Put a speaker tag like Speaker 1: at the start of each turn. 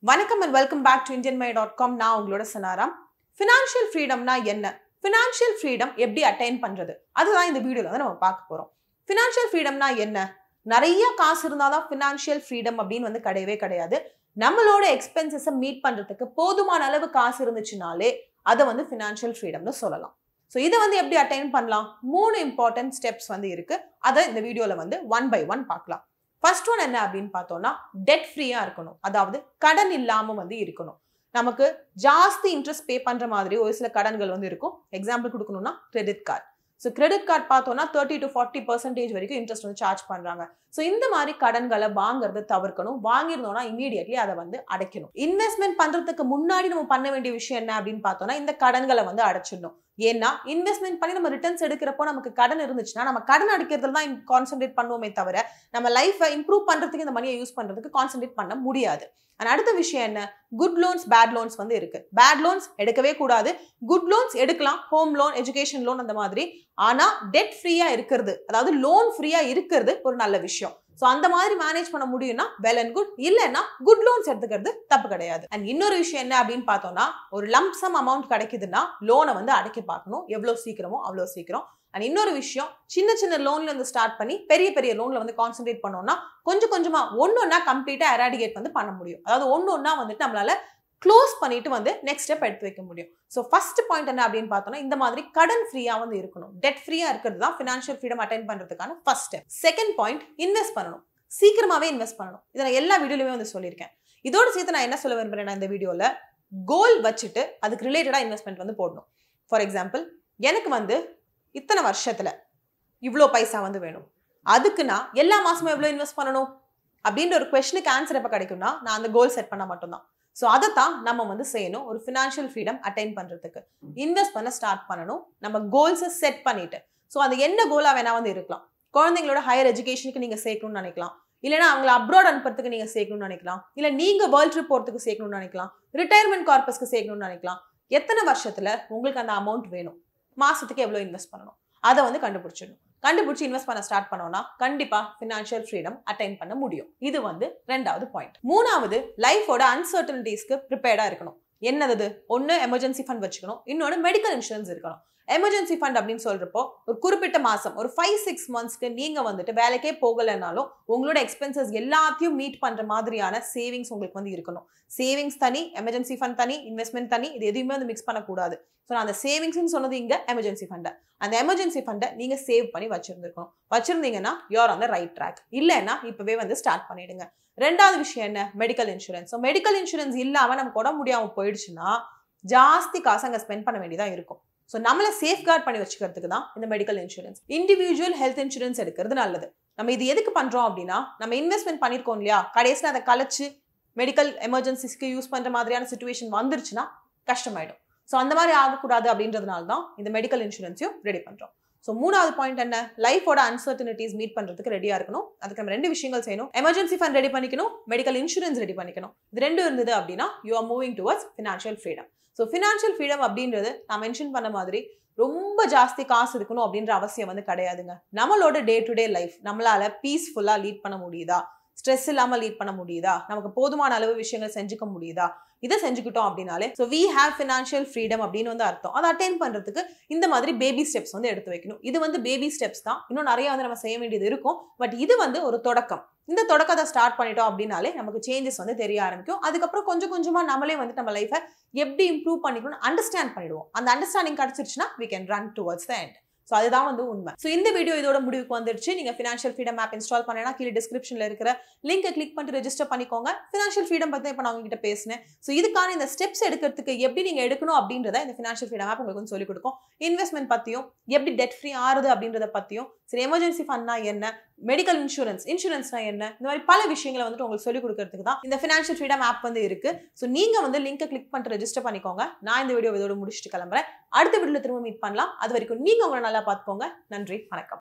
Speaker 1: வணக்கம் and welcome back to Indian my dot com நான் உங்களோட சனாராம் ஃபினான்ஷியல் ஃப்ரீடம்னா என்ன ஃபினான்ஷியல் ஃப்ரீடம் எப்படி அட்டைன் பண்றது அதுதான் இந்த வீடியோல வந்து நம்ம பார்க்க போறோம் ஃபினான்ஷியல் ஃப்ரீடம்னா என்ன நிறைய காசு இருந்தாதான் ஃபினான்ஷியல் ஃப்ரீடம் அப்படின்னு வந்து கிடையவே கிடையாது நம்மளோட எக்ஸ்பென்சஸை மீட் பண்றதுக்கு போதுமான அளவு காசு இருந்துச்சுனாலே அதை வந்து ஃபினான்ஷியல் ஃப்ரீடம்னு சொல்லலாம் ஸோ இதை வந்து எப்படி அட்டைன் பண்ணலாம் மூணு இம்பார்ட்டன்ட் ஸ்டெப்ஸ் வந்து இருக்கு அதை இந்த வீடியோல வந்து ஒன் பை ஒன் பார்க்கலாம் ஃபர்ஸ்ட் ஒன் என்ன அப்படின்னு பார்த்தோம்னா டெட் ஃப்ரீயா இருக்கணும் அதாவது கடன் இல்லாம வந்து இருக்கணும் நமக்கு ஜாஸ்தி இன்ட்ரெஸ்ட் பே பண்ற மாதிரி ஒரு சில கடன்கள் வந்து இருக்கும் எக்ஸாம்பிள் கொடுக்கணும்னா credit card so credit card பார்த்தோம்னா தேர்ட்டி டு ஃபார்ட்டி பர்சன்டேஜ் வரைக்கும் இன்ட்ரெஸ்ட் வந்து சார்ஜ் பண்றாங்க ஸோ இந்த மாதிரி கடன்களை வாங்குறத தவிர்க்கணும் வாங்கியிருந்தோம்னா இமீடியட்லி அதை வந்து அடைக்கணும் இன்வெஸ்ட்மெண்ட் பண்றதுக்கு முன்னாடி நம்ம பண்ண வேண்டிய விஷயம் என்ன அப்படின்னு பார்த்தோம்னா இந்த கடன்களை வந்து அடைச்சிடணும் ஏன்னா இன்வெஸ்ட்மெண்ட் பண்ணி நம்ம ரிட்டர்ன்ஸ் எடுக்கிறப்போ நமக்கு கடன் இருந்துச்சுன்னா நம்ம கடன் அடிக்கிறதுல தான் கான்சென்ட்ரேட் பண்ணுவோமே தவிர நம்ம லைஃப்பை இம்ப்ரூவ் பண்றதுக்கு இந்த மணியை யூஸ் பண்றதுக்கு கான்சென்ட்ரேட் பண்ண முடியாது அண்ட் அடுத்த விஷயம் என்ன குட் லோன்ஸ் பேட் லோன்ஸ் வந்து இருக்கு பேட் லோன்ஸ் எடுக்கவே கூடாது குட் லோன்ஸ் எடுக்கலாம் ஹோம் லோன் எஜுகேஷன் லோன் அந்த மாதிரி ஆனா டெட் ஃப்ரீயா இருக்கிறது அதாவது லோன் ஃப்ரீயா இருக்கிறது ஒரு நல்ல விஷயம் ஸோ அந்த மாதிரி மேனேஜ் பண்ண முடியும்னா வெல் அண்ட் குட் இல்லைன்னா குட் லோன்ஸ் எடுத்துக்கிறது தப்பு கிடையாது அண்ட் இன்னொரு விஷயம் என்ன அப்படின்னு பார்த்தோம்னா ஒரு லம்சம் அமௌண்ட் கிடைக்குதுன்னா லோனை வந்து அடைக்க பார்க்கணும் எவ்வளோ சீக்கிரமோ அவ்வளோ சீக்கிரம் அண்ட் இன்னொரு விஷயம் சின்ன சின்ன லோன்ல இருந்து ஸ்டார்ட் பண்ணி பெரிய பெரிய லோன்ல வந்து கான்சென்ட்ரேட் பண்ணோம்னா கொஞ்சம் கொஞ்சமா ஒன்னு ஒன்னா கம்ப்ளீட்டா எராடிகேட் வந்து பண்ண முடியும் அதாவது ஒன்னு ஒன்னா வந்துட்டு நம்மளால க்ளோஸ் பண்ணிட்டு வந்து நெக்ஸ்ட் ஸ்டெப் எடுத்து வைக்க முடியும் ஸோ ஃபர்ஸ்ட் பாயிண்ட் என்ன அப்படின்னு பார்த்தோம்னா இந்த மாதிரி கடன் ஃப்ரீயா வந்து இருக்கணும் டெட் ஃப்ரீயா இருக்கிறது தான் ஃபினான்ஷியல் ஃப்ரீடம் அட்டைன் பண்றதுக்கான first step second point invest பண்ணணும் சீக்கிரமாவே இன்வெஸ்ட் பண்ணணும் இதை நான் எல்லா வீடியோலையுமே வந்து சொல்லியிருக்கேன் இதோட சேர்த்து நான் என்ன சொல்ல விரும்புறேன் இந்த வீடியோல கோல் வச்சுட்டு அதுக்கு ரிலேட்டடா இன்வெஸ்ட்மெண்ட் வந்து போடணும் ஃபார் எக்ஸாம்பிள் எனக்கு வந்து இத்தனை வருஷத்துல இவ்வளோ பைசா வந்து வேணும் அதுக்கு நான் எல்லா மாசமும் எவ்வளோ இன்வெஸ்ட் பண்ணணும் அப்படின்ற ஒரு கொஸ்டினுக்கு ஆன்சர் எப்போ கிடைக்கும்னா நான் அந்த கோல் செட் பண்ண மட்டும்தான் ஸோ அதை தான் நம்ம வந்து செய்யணும் ஒரு ஃபினான்ஷியல் ஃப்ரீடம் அட்டைன் பண்ணுறதுக்கு இன்வெஸ்ட் பண்ண ஸ்டார்ட் பண்ணணும் நம்ம கோல்ஸை செட் பண்ணிட்டு ஸோ அது என்ன கோலாக வேணா வந்து இருக்கலாம் குழந்தைங்களோட ஹையர் எஜுகேஷனுக்கு நீங்கள் சேர்க்கணும்னு நினைக்கலாம் இல்லைனா அவங்கள அப்ராட் அனுப்புறதுக்கு நீங்கள் சேர்க்கணும்னு நினைக்கலாம் இல்லை நீங்கள் வேர்ல்ட் ட்ரிப் போகிறதுக்கு சேர்க்கணும்னு நினைக்கலாம் ரிட்டையர்மெண்ட் கார்பஸ்க்கு சேர்க்கணும்னு நினைக்கலாம் எத்தனை வருஷத்தில் உங்களுக்கு அந்த அமௌண்ட் வேணும் மாசத்துக்கு எவ்வளோ இன்வெஸ்ட் பண்ணணும் அதை வந்து கண்டுபிடிச்சிடணும் கண்டுபிடிச்சி இன்வெஸ்ட் பண்ண ஸ்டார்ட் பண்ணோம்னா கண்டிப்பா ஃபினான்ஷியல் ஃப்ரீடம் அட்டைன் பண்ண முடியும் இது வந்து ரெண்டாவது பாயிண்ட் மூணாவது லைஃபோட அன்சர்டனிட்டிஸ்க்கு ப்ரிப்பேர்டா இருக்கணும் என்னது ஒன்னு எமர்ஜென்சி ஃபண்ட் வச்சுக்கணும் இன்னொன்று மெடிக்கல் இன்சூரன்ஸ் இருக்கணும் எமர்ஜென்சி ஃபண்ட் அப்படின்னு சொல்றப்போ ஒரு குறிப்பிட்ட மாசம் ஒரு ஃபைவ் சிக்ஸ் மந்த்ஸ்க்கு நீங்க வந்துட்டு வேலைக்கே போகலைனாலும் உங்களோட எக்ஸ்பென்சஸ் எல்லாத்தையும் மீட் பண்ற மாதிரியான சேவிங்ஸ் உங்களுக்கு வந்து இருக்கணும் சேவிங்ஸ் தனி எமர்ஜென்சி ஃபண்ட் தனி இன்வெஸ்ட்மெண்ட் தனி இது எதுவுமே வந்து மிக்ஸ் பண்ணக்கூடாது ஸோ நான் அந்த சேவிங்ஸ்னு சொன்னது இங்க எமர்ஜென்சி ஃபண்டை அந்த எமர்ஜென்சி ஃபண்டை நீங்க சேவ் பண்ணி வச்சிருந்துருக்கணும் வச்சிருந்தீங்கன்னா you are on the right track இல்லைன்னா இப்பவே வந்து ஸ்டார்ட் பண்ணிடுங்க ரெண்டாவது விஷயம் என்ன medical insurance so medical insurance இல்லாம நமக்கு உடம்பு முடியாம போயிடுச்சுன்னா ஜாஸ்தி காசு அங்கே ஸ்பெண்ட் பண்ண வேண்டியதா இருக்கும் ஸோ நம்மளை சேஃப்கார்ட் பண்ணி வச்சுக்கிறதுக்கு தான் இந்த medical insurance individual health insurance எடுக்கிறது நல்லது நம்ம இது எதுக்கு பண்றோம் அப்படின்னா நம்ம இன்வெஸ்ட்மெண்ட் பண்ணிருக்கோம் இல்லையா கடைசியில் அதை கழிச்சு மெடிக்கல் எமர்ஜென்சிஸ்க்கு யூஸ் பண்ற மாதிரியான சுச்சுவேஷன் வந்துருச்சுன்னா கஷ்டமாயிடும் ஸோ அந்த மாதிரி ஆகக்கூடாது அப்படின்றதுனால தான் இந்த மெடிக்கல் இன்சூரன்ஸையும் ரெடி பண்றோம் ஸோ மூணாவது பாயிண்ட் என்ன லைஃபோட அன்சர்டனிட்டிஸ் மீட் பண்றதுக்கு ரெடியா இருக்கணும் அதுக்கு நம்ம ரெண்டு விஷயங்கள் செய்யணும் எமர்ஜென்சி ஃபண்ட் ரெடி பண்ணிக்கணும் மெடிக்கல் இன்சூரன்ஸ் ரெடி பண்ணிக்கணும் இது ரெண்டும் இருந்தது அப்படின்னா you are moving towards financial freedom so financial freedom அப்படின்றது நான் மென்ஷன் பண்ண மாதிரி ரொம்ப ஜாஸ்தி காசு இருக்கணும் அப்படின்ற அவசியம் வந்து கிடையாதுங்க நம்மளோட டே டு டே லைஃப் நம்மளால பீஸ்ஃபுல்லா லீட் பண்ண முடியுதா ஸ்ட்ரெஸ் இல்லாம லீட் பண்ண முடியுதா நமக்கு போதுமான அளவு விஷயங்கள் செஞ்சுக்க முடியுதா இதை செஞ்சுக்கிட்டோம் அப்படின்னாலே so we have financial freedom அப்படின்னு வந்து அர்த்தம் அதை அட்டைன் பண்றதுக்கு இந்த மாதிரி பேபி ஸ்டெப்ஸ் வந்து எடுத்து வைக்கணும் இது வந்து பேபி ஸ்டெப்ஸ் தான் இன்னும் நிறைய வந்து நம்ம செய்ய வேண்டியது இருக்கும் பட் இது வந்து ஒரு தொடக்கம் இந்த தொடக்கத்தை ஸ்டார்ட் பண்ணிட்டோம் அப்படின்னாலே நமக்கு சேஞ்சஸ் வந்து தெரிய ஆரம்பிக்கும் அதுக்கப்புறம் கொஞ்சம் கொஞ்சமா நம்மளே வந்து நம்ம லைஃபை எப்படி இம்ப்ரூவ் பண்ணிக்கணும்னு அண்டர்ஸ்டாண்ட் பண்ணிடுவோம் அந்த அண்டர்ஸ்டாண்டிங் கிடைச்சிருச்சுன்னா we can run towards the end so அதுதான் வந்து உண்மை ஸோ இந்த வீடியோ இதோட முடிவுக்கு வந்துருச்சு நீங்க ஃபினான்ஷியல் ஃப்ரீடம் ஆப் இன்ஸ்டால் பண்ணனா கீழே டிஸ்கிரிப்ஷன்ல இருக்கிற லிங்கை கிளிக் பண்ணிட்டு ரெஜிஸ்டர் பண்ணிக்கோங்க ஃபினான்ஷியல் ஃப்ரீடம் பத்தி இப்போ நான் உங்ககிட்ட பேசினேன் ஸோ இதுக்கான இந்த ஸ்டெப்ஸ் எடுக்கிறதுக்கு எப்படி நீங்க எடுக்கணும் அப்படின்றத இந்த ஃபினான்ஷியல் ஃப்ரீடம் ஆப் உங்களுக்கு வந்து சொல்லிக் கொடுக்கும் இன்வெஸ்ட்மெண்ட் பத்தியும் எப்படி டெட் ஃப்ரீ ஆறுது அப்படின்றத பத்தியும் சரி எமர்ஜென்சி ஃபண்ட்னா என்ன மெடிக்கல் இன்சூரன்ஸ் இன்சூரன்ஸ்னா என்ன இந்த மாதிரி பல விஷயங்களை வந்துட்டு உங்களுக்கு சொல்லிக் கொடுக்கறதுக்கு தான் இந்த ஃபினான்ஷியல் ஃப்ரீடம் ஆப் வந்து இருக்கு ஸோ நீங்க வந்து லிங்கை கிளிக் பண்ணிட்டு ரெஜிஸ்டர் பண்ணிக்கோங்க நான் இந்த வீடியோ இதோட முடிச்சுட்டு கிளம்புறேன் அடுத்த வீடியோல திரும்ப மீட் பண்ணலாம் அது வரைக்கும் நீங்க உங்களை நல்லா பார்த்துக்கோங்க நன்றி வணக்கம்